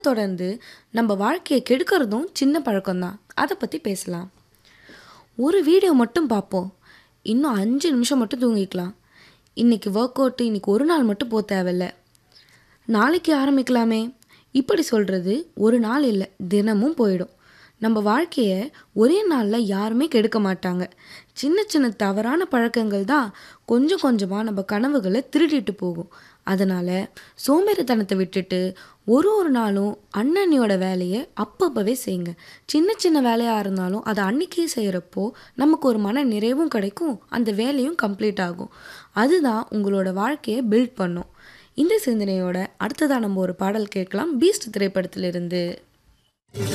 தொடர்ந்து நம்ம வாழ்க்கையை கெடுக்கிறதும் சின்ன பழக்கம்தான் அதை பற்றி பேசலாம் ஒரு வீடியோ மட்டும் பார்ப்போம் இன்னும் அஞ்சு நிமிஷம் மட்டும் தூங்கிக்கலாம் இன்னைக்கு ஒர்க் அவுட்டு இன்னைக்கு ஒரு நாள் மட்டும் போக தேவையில்ல நாளைக்கு ஆரம்பிக்கலாமே இப்படி சொல்கிறது ஒரு நாள் இல்லை தினமும் போயிடும் நம்ம வாழ்க்கையை ஒரே நாளில் யாருமே கெடுக்க மாட்டாங்க சின்ன சின்ன தவறான பழக்கங்கள் தான் கொஞ்சம் கொஞ்சமாக நம்ம கனவுகளை திருடிட்டு போகும் அதனால் சோம்பேறித்தனத்தை விட்டுட்டு ஒரு ஒரு நாளும் அண்ணனியோட வேலையை அப்பப்போவே செய்யுங்க சின்ன சின்ன வேலையாக இருந்தாலும் அதை அன்னைக்கே செய்கிறப்போ நமக்கு ஒரு மன நிறைவும் கிடைக்கும் அந்த வேலையும் கம்ப்ளீட் ஆகும் அதுதான் உங்களோட வாழ்க்கையை பில்ட் பண்ணும் இந்த சிந்தனையோட அடுத்ததாக நம்ம ஒரு பாடல் கேட்கலாம் பீஸ்ட் திரைப்படத்திலிருந்து